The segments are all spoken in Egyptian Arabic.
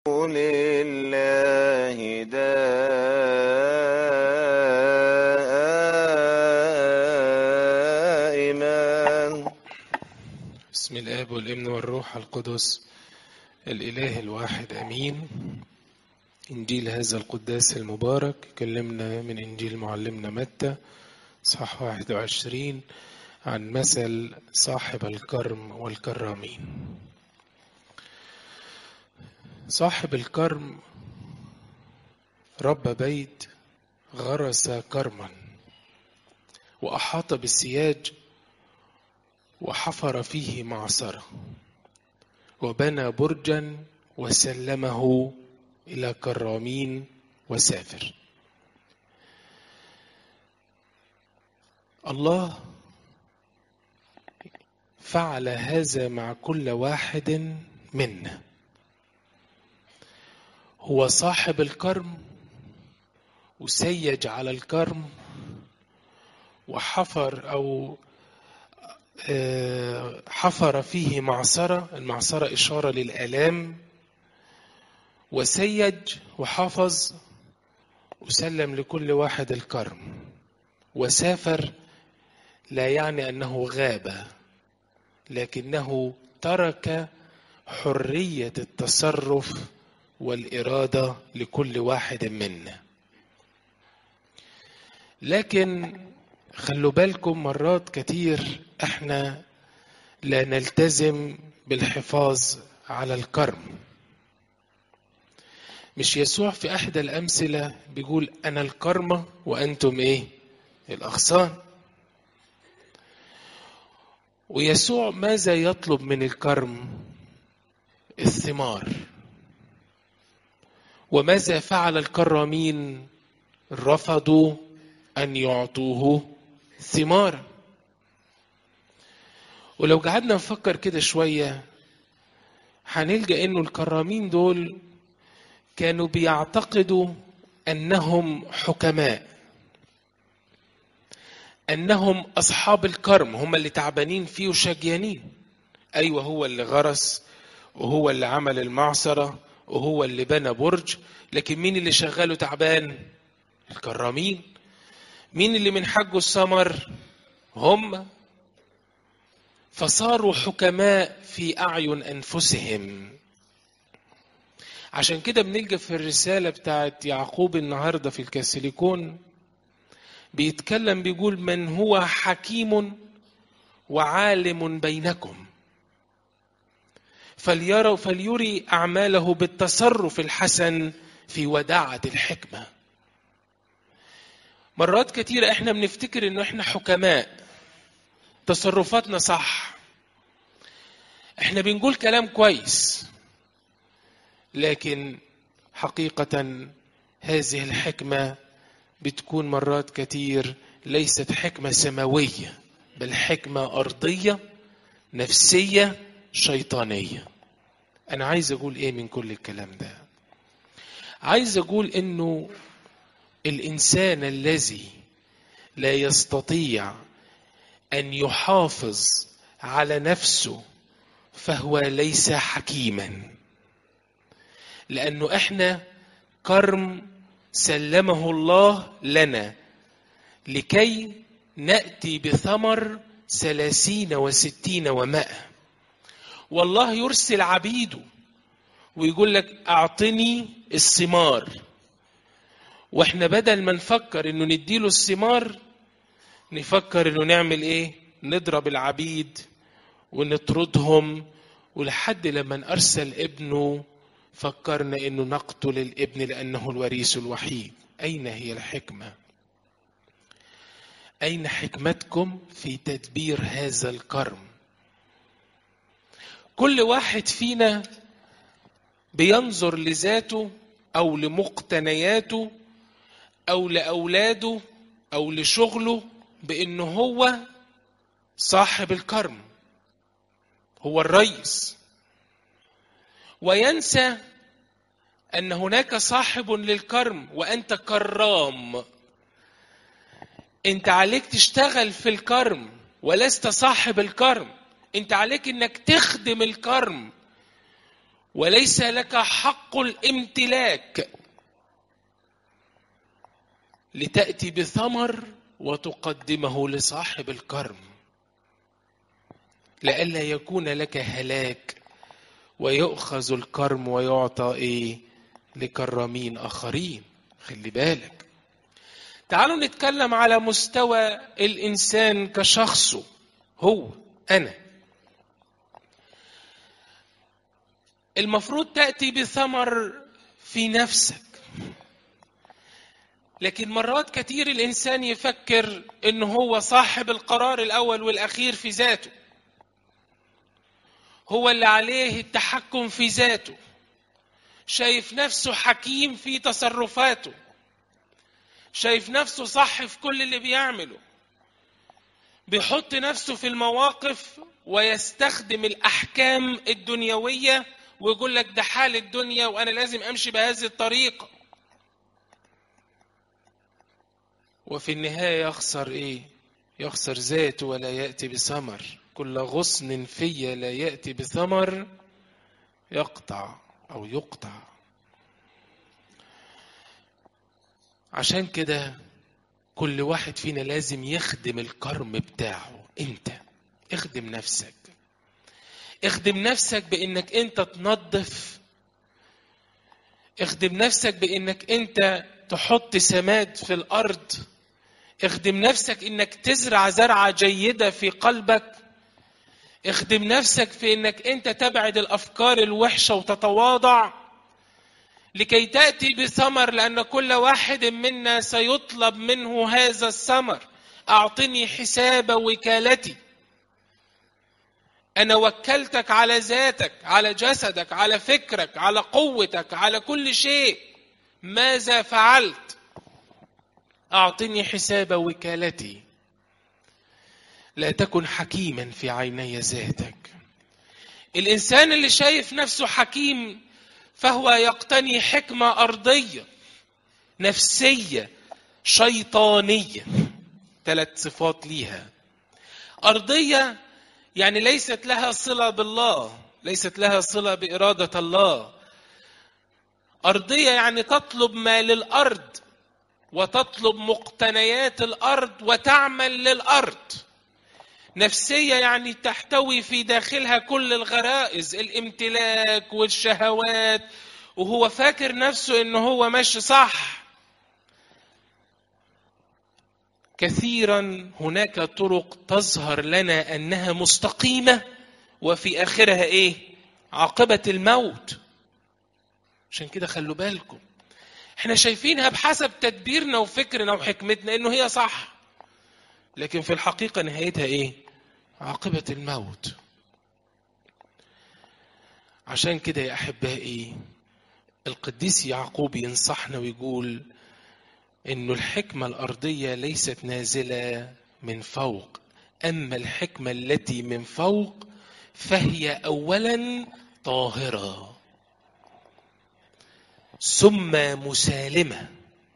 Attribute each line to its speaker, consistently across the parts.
Speaker 1: لله دائما
Speaker 2: بسم الآب والابن والروح القدس الإله الواحد أمين إنجيل هذا القداس المبارك كلمنا من إنجيل معلمنا متى صح 21 عن مثل صاحب الكرم والكرامين صاحب الكرم رب بيت غرس كرما وأحاط بالسياج وحفر فيه معصرة وبنى برجا وسلمه إلى كرامين وسافر الله فعل هذا مع كل واحد منا هو صاحب الكرم وسيج على الكرم وحفر أو حفر فيه معصرة المعصرة إشارة للآلام وسيج وحفظ وسلم لكل واحد الكرم وسافر لا يعني أنه غاب لكنه ترك حرية التصرف والإرادة لكل واحد منا لكن خلوا بالكم مرات كتير احنا لا نلتزم بالحفاظ على الكرم مش يسوع في احدى الامثله بيقول انا الكرمه وانتم ايه الاغصان ويسوع ماذا يطلب من الكرم الثمار وماذا فعل الكرامين رفضوا ان يعطوه ثمارا ولو قعدنا نفكر كده شوية هنلقى انه الكرامين دول كانوا بيعتقدوا انهم حكماء انهم اصحاب الكرم هم اللي تعبانين فيه وشجيانين ايوه هو اللي غرس وهو اللي عمل المعصرة وهو اللي بنى برج لكن مين اللي شغاله تعبان الكرامين مين اللي من حقه الثمر هم فصاروا حكماء في اعين انفسهم عشان كده بنلقى في الرسالة بتاعت يعقوب النهاردة في الكاسيليكون بيتكلم بيقول من هو حكيم وعالم بينكم فليروا فليري أعماله بالتصرف الحسن في وداعة الحكمة مرات كتيرة احنا بنفتكر انه احنا حكماء تصرفاتنا صح احنا بنقول كلام كويس لكن حقيقة هذه الحكمة بتكون مرات كتير ليست حكمة سماوية بل حكمة أرضية نفسية شيطانية أنا عايز أقول إيه من كل الكلام ده عايز أقول إنه الانسان الذي لا يستطيع ان يحافظ على نفسه فهو ليس حكيما لانه احنا كرم سلمه الله لنا لكي ناتي بثمر ثلاثين وستين ومائه والله يرسل عبيده ويقول لك اعطني الثمار واحنا بدل ما نفكر انه نديله الثمار نفكر انه نعمل ايه نضرب العبيد ونطردهم ولحد لما ارسل ابنه فكرنا انه نقتل الابن لانه الوريث الوحيد اين هي الحكمه اين حكمتكم في تدبير هذا الكرم كل واحد فينا بينظر لذاته او لمقتنياته او لاولاده او لشغله بانه هو صاحب الكرم هو الرئيس وينسى ان هناك صاحب للكرم وانت كرام انت عليك تشتغل في الكرم ولست صاحب الكرم انت عليك انك تخدم الكرم وليس لك حق الامتلاك لتأتي بثمر وتقدمه لصاحب الكرم لئلا يكون لك هلاك ويؤخذ الكرم ويعطى ايه لكرامين اخرين خلي بالك تعالوا نتكلم على مستوى الانسان كشخصه هو انا المفروض تاتي بثمر في نفسك لكن مرات كتير الانسان يفكر ان هو صاحب القرار الاول والاخير في ذاته هو اللي عليه التحكم في ذاته شايف نفسه حكيم في تصرفاته شايف نفسه صح في كل اللي بيعمله بيحط نفسه في المواقف ويستخدم الاحكام الدنيويه ويقول لك ده حال الدنيا وانا لازم امشي بهذه الطريقه وفي النهايه يخسر ايه يخسر ذاته ولا ياتي بثمر كل غصن في لا ياتي بثمر يقطع او يقطع عشان كده كل واحد فينا لازم يخدم الكرم بتاعه انت اخدم نفسك اخدم نفسك بانك انت تنظف اخدم نفسك بانك انت تحط سماد في الارض اخدم نفسك انك تزرع زرعه جيده في قلبك اخدم نفسك في انك انت تبعد الافكار الوحشه وتتواضع لكي تاتي بثمر لان كل واحد منا سيطلب منه هذا الثمر اعطني حساب وكالتي انا وكلتك على ذاتك على جسدك على فكرك على قوتك على كل شيء ماذا فعلت اعطني حساب وكالتي لا تكن حكيما في عيني ذاتك الانسان اللي شايف نفسه حكيم فهو يقتني حكمه ارضيه نفسيه شيطانيه ثلاث صفات ليها ارضيه يعني ليست لها صله بالله ليست لها صله باراده الله ارضيه يعني تطلب ما للارض وتطلب مقتنيات الارض وتعمل للارض نفسيه يعني تحتوي في داخلها كل الغرائز الامتلاك والشهوات وهو فاكر نفسه ان هو ماشي صح كثيرا هناك طرق تظهر لنا انها مستقيمه وفي اخرها ايه عاقبه الموت عشان كده خلوا بالكم احنا شايفينها بحسب تدبيرنا وفكرنا وحكمتنا انه هي صح لكن في الحقيقه نهايتها ايه عاقبه الموت عشان كده يا احبائي القديس يعقوب ينصحنا ويقول انه الحكمه الارضيه ليست نازله من فوق اما الحكمه التي من فوق فهي اولا طاهره ثم مسالمه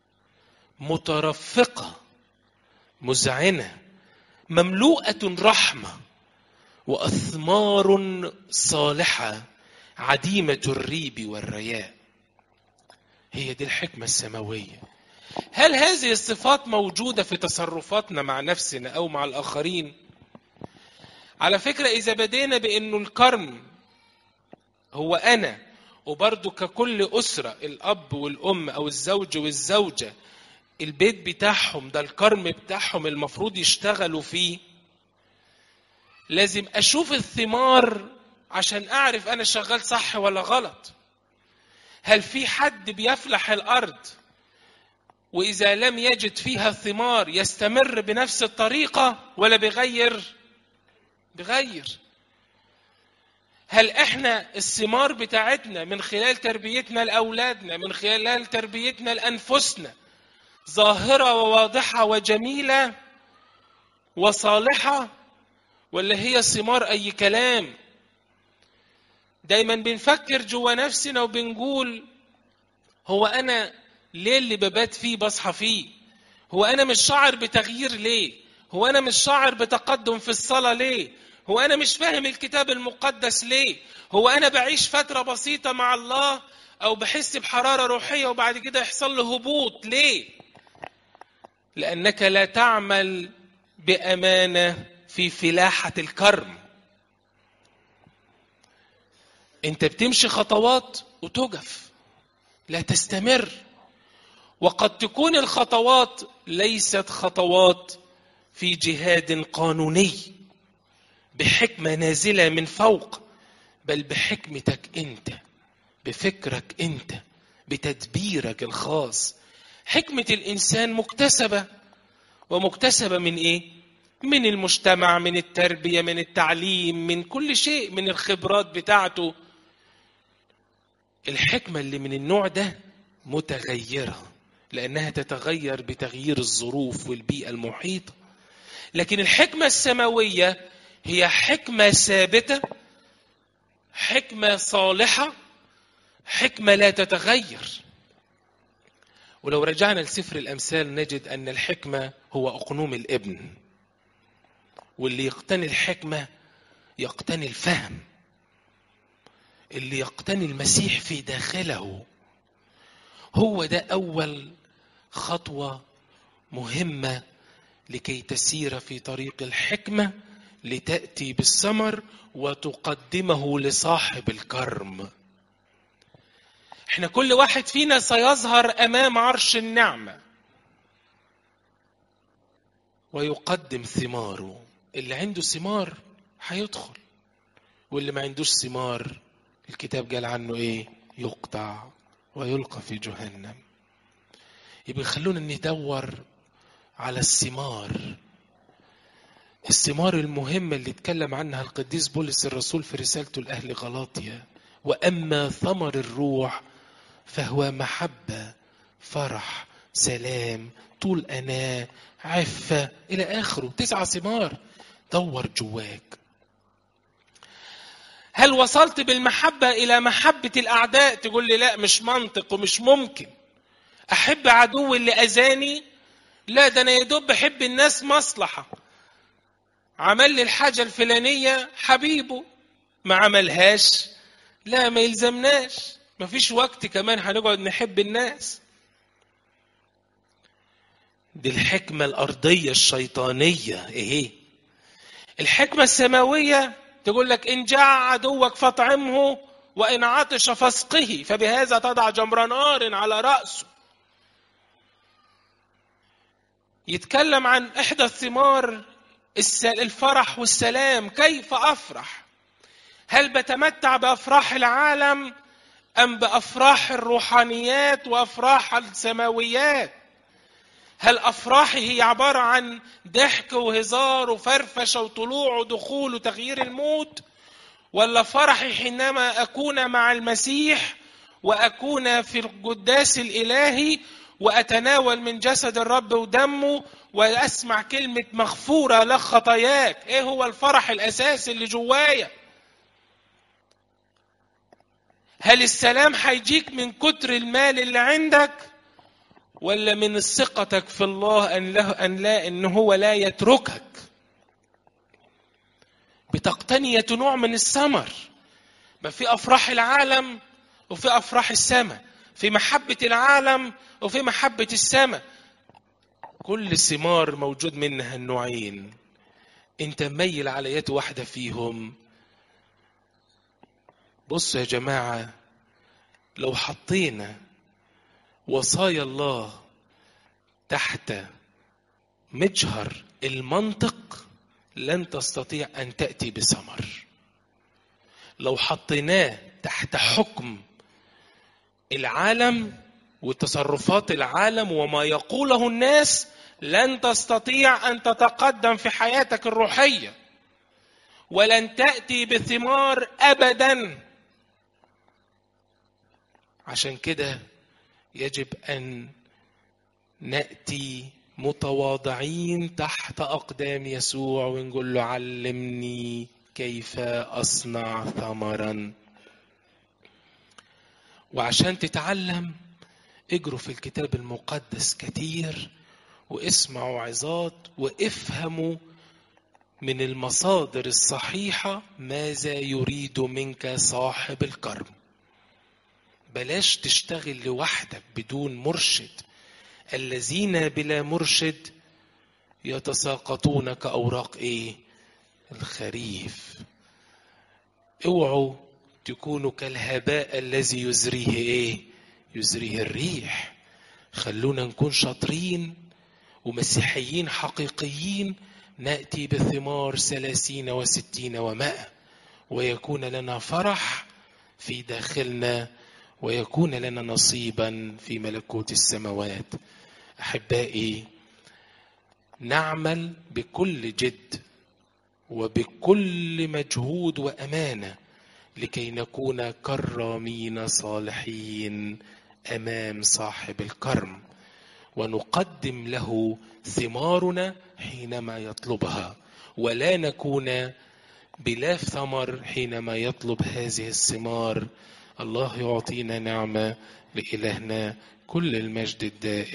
Speaker 2: مترفقه مذعنه مملوءه رحمه واثمار صالحه عديمه الريب والرياء هي دي الحكمه السماويه هل هذه الصفات موجوده في تصرفاتنا مع نفسنا او مع الاخرين على فكره اذا بدينا بانه الكرم هو انا وبرضه ككل اسره الاب والام او الزوج والزوجه البيت بتاعهم ده الكرم بتاعهم المفروض يشتغلوا فيه لازم اشوف الثمار عشان اعرف انا شغال صح ولا غلط هل في حد بيفلح الارض واذا لم يجد فيها ثمار يستمر بنفس الطريقه ولا بيغير بغير هل احنا الثمار بتاعتنا من خلال تربيتنا لاولادنا من خلال تربيتنا لانفسنا ظاهره وواضحه وجميله وصالحه ولا هي ثمار اي كلام دايما بنفكر جوا نفسنا وبنقول هو انا ليه اللي ببات فيه بصحى فيه هو انا مش شاعر بتغيير ليه هو انا مش شاعر بتقدم في الصلاه ليه هو انا مش فاهم الكتاب المقدس ليه هو انا بعيش فتره بسيطه مع الله او بحس بحراره روحيه وبعد كده يحصل له هبوط ليه لانك لا تعمل بامانه في فلاحه الكرم انت بتمشي خطوات وتجف لا تستمر وقد تكون الخطوات ليست خطوات في جهاد قانوني بحكمه نازله من فوق بل بحكمتك انت بفكرك انت بتدبيرك الخاص حكمه الانسان مكتسبه ومكتسبه من ايه من المجتمع من التربيه من التعليم من كل شيء من الخبرات بتاعته الحكمه اللي من النوع ده متغيره لانها تتغير بتغيير الظروف والبيئه المحيطه لكن الحكمه السماويه هي حكمه ثابته حكمه صالحه حكمه لا تتغير ولو رجعنا لسفر الامثال نجد ان الحكمه هو اقنوم الابن واللي يقتني الحكمه يقتني الفهم اللي يقتني المسيح في داخله هو ده اول خطوه مهمه لكي تسير في طريق الحكمه لتاتي بالثمر وتقدمه لصاحب الكرم احنا كل واحد فينا سيظهر امام عرش النعمه ويقدم ثماره اللي عنده ثمار هيدخل واللي ما عندوش ثمار الكتاب قال عنه ايه يقطع ويلقى في جهنم يبقى خلونا ندور على الثمار الثمار المهمة اللي اتكلم عنها القديس بولس الرسول في رسالته لأهل غلاطيا وأما ثمر الروح فهو محبة فرح سلام طول أناة عفة إلى آخره تسعة ثمار دور جواك هل وصلت بالمحبة إلى محبة الأعداء تقول لي لا مش منطق ومش ممكن أحب عدو اللي أذاني لا ده أنا يدوب بحب الناس مصلحة عمل لي الحاجة الفلانية حبيبه ما عملهاش لا ما يلزمناش مفيش وقت كمان هنقعد نحب الناس دي الحكمة الأرضية الشيطانية إيه الحكمة السماوية تقول لك إن جاع عدوك فاطعمه وإن عطش فاسقه فبهذا تضع جمر نار على رأسه يتكلم عن إحدى الثمار الفرح والسلام كيف أفرح هل بتمتع بأفراح العالم أم بأفراح الروحانيات وأفراح السماويات هل أفراحي هي عبارة عن ضحك وهزار وفرفشة وطلوع ودخول وتغيير المود ولا فرحي حينما أكون مع المسيح وأكون في القداس الإلهي وأتناول من جسد الرب ودمه وأسمع كلمة مغفورة لك خطاياك إيه هو الفرح الأساسي اللي جوايا هل السلام هيجيك من كتر المال اللي عندك ولا من ثقتك في الله ان له ان لا ان هو لا يتركك بتقتنية نوع من الثمر ما في افراح العالم وفي افراح السماء في محبة العالم وفي محبة السماء كل ثمار موجود منها النوعين انت ميل على يد واحدة فيهم بصوا يا جماعة لو حطينا وصايا الله تحت مجهر المنطق لن تستطيع ان تاتي بثمر لو حطيناه تحت حكم العالم وتصرفات العالم وما يقوله الناس لن تستطيع ان تتقدم في حياتك الروحيه ولن تاتي بثمار ابدا عشان كده يجب ان ناتي متواضعين تحت اقدام يسوع ونقول له علمني كيف اصنع ثمرا وعشان تتعلم اجروا في الكتاب المقدس كتير واسمعوا عظات وافهموا من المصادر الصحيحة ماذا يريد منك صاحب الكرم بلاش تشتغل لوحدك بدون مرشد الذين بلا مرشد يتساقطون كأوراق ايه الخريف اوعوا تكونوا كالهباء الذي يزريه ايه يزريه الريح خلونا نكون شاطرين ومسيحيين حقيقيين نأتي بثمار ثلاثين وستين ومائة ويكون لنا فرح في داخلنا ويكون لنا نصيبا في ملكوت السماوات احبائي نعمل بكل جد وبكل مجهود وامانه لكي نكون كرامين صالحين امام صاحب الكرم ونقدم له ثمارنا حينما يطلبها ولا نكون بلا ثمر حينما يطلب هذه الثمار الله يعطينا نعمه لالهنا كل المجد الدائم